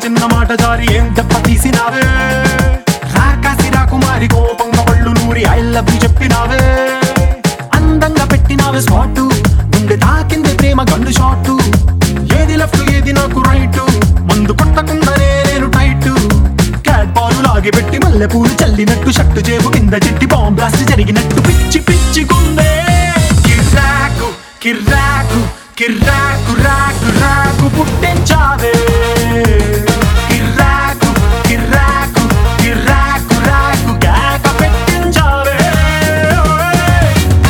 చిన్న మాట జారి ఏం దెబ్బ తీసినావే రాకాసి రాకుమారి కోపంగా పళ్ళు నూరి ఐ లవ్ యూ చెప్పినావే అందంగా పెట్టినావే స్పాట్ గుండె తాకింది ప్రేమ గండు షాట్ ఏది లెఫ్ట్ ఏది నాకు రైట్ మందు కొట్టకుండానే నేను టైట్ క్యాట్ పాలు లాగి పెట్టి మల్లె పూలు చల్లినట్టు షట్టు చేపు కింద చిట్టి బాంబ్ బ్లాస్ట్ జరిగినట్టు పిచ్చి పిచ్చి గుండె కిర్రాకు కిర్రాకు కిర్రాకు రాకు రాకు పుట్టించావే కిర్రాకు కిర్రాకు కిర్రాకు రాకు కేక పెట్టించావే ఓయ్.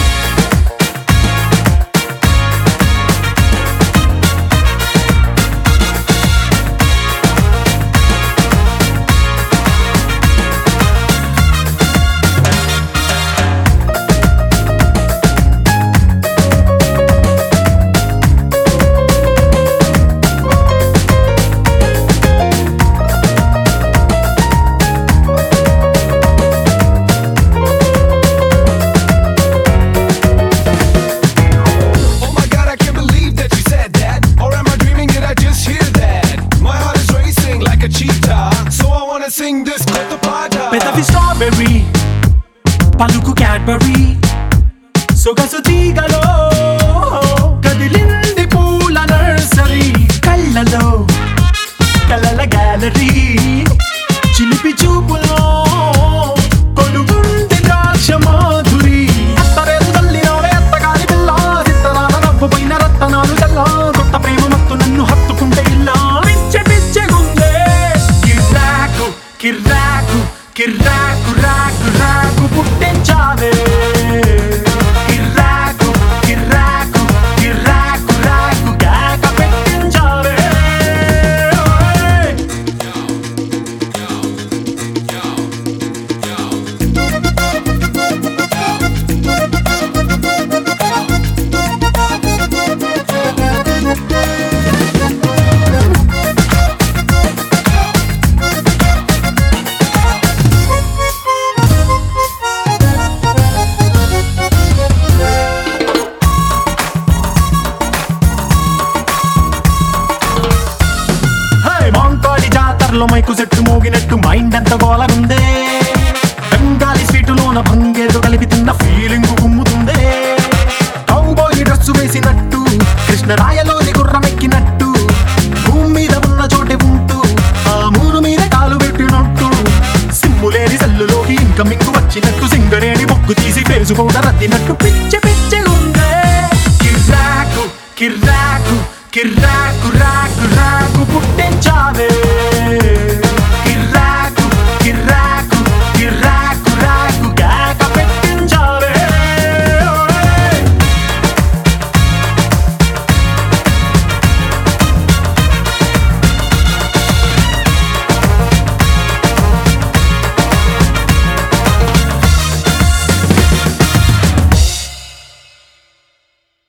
Oh my god, I can't believe that you said that. Or am I dreaming? Did I just hear that? My heart is racing like a cheetah. So I wanna sing this Kotapada. పెదవి strawberry పలుకు Cadbury సొగసు తీగలో కదిలింది పూల nursery కళ్ళలో కలల gallery చిలిపి చూపులో కొలుగుంది ద్రాక్ష మాధురి అత్తరేదు తల్లినోవే అత్తగారి పిల్ల సిత్తరాల నవ్వు పైన రత్తనాలు చల్ల కొత్త ప్రేమ మత్తు నన్ను హత్తుకుంటే ఇల్లా పిచ్చ పిచ్చగుందే కిర్రాకు కిర్రాకు కిర్రాకు రాకు రాకు పుట్టించావే కిర్రాకు కిర్రాకు కిర్రాకు రాకు కేక పెట్టించావే ఓయ్. హే మాంకాళి జాతరలో మైకు సెట్టు మోగినట్టు మైండ్ ఎంత గోలనుందే బెంగాలీ స్వీటులోన భంగేదో కలిపి తిన్న ఫీలింగ్ గుమ్ముతుందే కౌబాయ్ డ్రెస్సు వేసినట్టు కృష్ణరాయలోని గుర్రమెక్కినట్టు భూమి మీద ఉన్న చోటే ఉంటూ ఆ మూరు మీద కాలు పెట్టినట్టు సిమ్ములేని సెల్లులోకి ఇన్కమింగ్ వచ్చినట్టు సింగరేణి బొగ్గు తీసి ఫేసు పౌడర్ అద్దినట్టు పిచ్చి పిచ్చి ఉందే కిర్రాకు కిర్రాకు కిర్రాకు రాకు రాకు పుట్టించావే